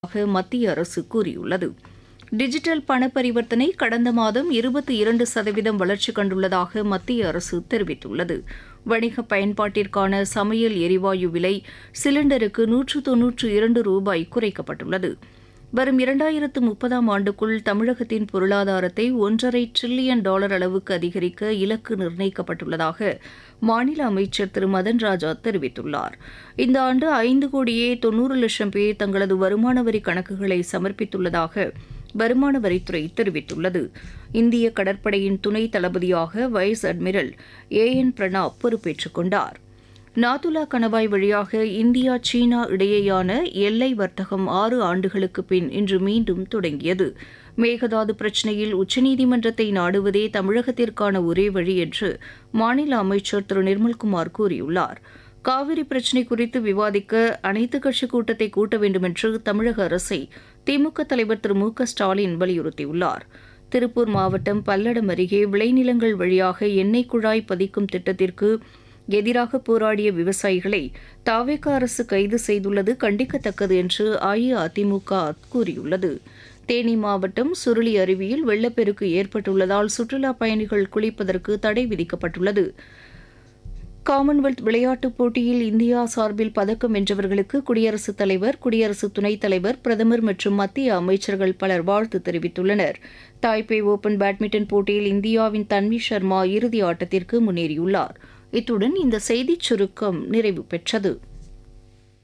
உள்ளதாக மத்திய அரசு கூறியுள்ளது டிஜிட்டல் பண பரிவர்த்தனை கடந்த மாதம் இருபத்தி இரண்டு சதவீதம் வளர்ச்சி கண்டுள்ளதாக மத்திய அரசு தெரிவித்துள்ளது வணிக பயன்பாட்டிற்கான சமையல் எரிவாயு விலை சிலிண்டருக்கு நூற்று தொன்னூற்று இரண்டு ரூபாய் குறைக்கப்பட்டுள்ளது வரும் இரண்டாயிரத்து முப்பதாம் ஆண்டுக்குள் தமிழகத்தின் பொருளாதாரத்தை ஒன்றரை டிரில்லியன் டாலர் அளவுக்கு அதிகரிக்க இலக்கு நிர்ணயிக்கப்பட்டுள்ளதாக மாநில அமைச்சர் திரு மதன் ராஜா தெரிவித்துள்ளார் இந்த ஆண்டு ஐந்து கோடியே தொன்னூறு லட்சம் பேர் தங்களது வருமான வரி கணக்குகளை சமர்ப்பித்துள்ளதாக வருமான வரித்துறை தெரிவித்துள்ளது இந்திய கடற்படையின் துணை தளபதியாக vice admiral A N Pranab பொறுப்பேற்றுக் கொண்டார் நாதுலா கணவாய் வழியாக இந்தியா சீனா இடையேயான எல்லை வர்த்தகம் ஆறு ஆண்டுகளுக்கு பின் இன்று மீண்டும் தொடங்கியது மேகதாது பிரச்சினையில் உச்சநீதிமன்றத்தை நாடுவதே தமிழகத்திற்கான ஒரே வழி என்று மாநில அமைச்சர் திரு நிர்மல்குமார் கூறியுள்ளார் காவிரி பிரச்சினை குறித்து விவாதிக்க அனைத்துக் கட்சி கூட்டத்தை கூட்ட வேண்டுமென்று தமிழக அரசை திமுக தலைவர் திரு மு க ஸ்டாலின் வலியுறுத்தியுள்ளார் திருப்பூர் மாவட்டம் பல்லடம் அருகே விளைநிலங்கள் வழியாக எண்ணெய் குழாய் பதிக்கும் திட்டத்திற்கு எதிராக போராடிய விவசாயிகளை தாவேக அரசு கைது செய்துள்ளது கண்டிக்கத்தக்கது என்று அஇஅதிமுக கூறியுள்ளது தேனி மாவட்டம் சுருளி அருவியில் வெள்ளப்பெருக்கு ஏற்பட்டுள்ளதால் சுற்றுலாப் பயணிகள் குளிப்பதற்கு தடை விதிக்கப்பட்டுள்ளது காமன்வெல்த் விளையாட்டுப் போட்டியில் இந்தியா சார்பில் பதக்கம் வென்றவர்களுக்கு குடியரசுத் தலைவர் குடியரசு துணைத் தலைவர் பிரதமர் மற்றும் மத்திய அமைச்சர்கள் பலர் வாழ்த்து தெரிவித்துள்ளனர் தாய்பே ஓபன் பேட்மிண்டன் போட்டியில் இந்தியாவின் தன்வி சர்மா இறுதி ஆட்டத்திற்கு முன்னேறியுள்ளார் இத்துடன் இந்த செய்திச் சுருக்கம் நிறைவு பெற்றது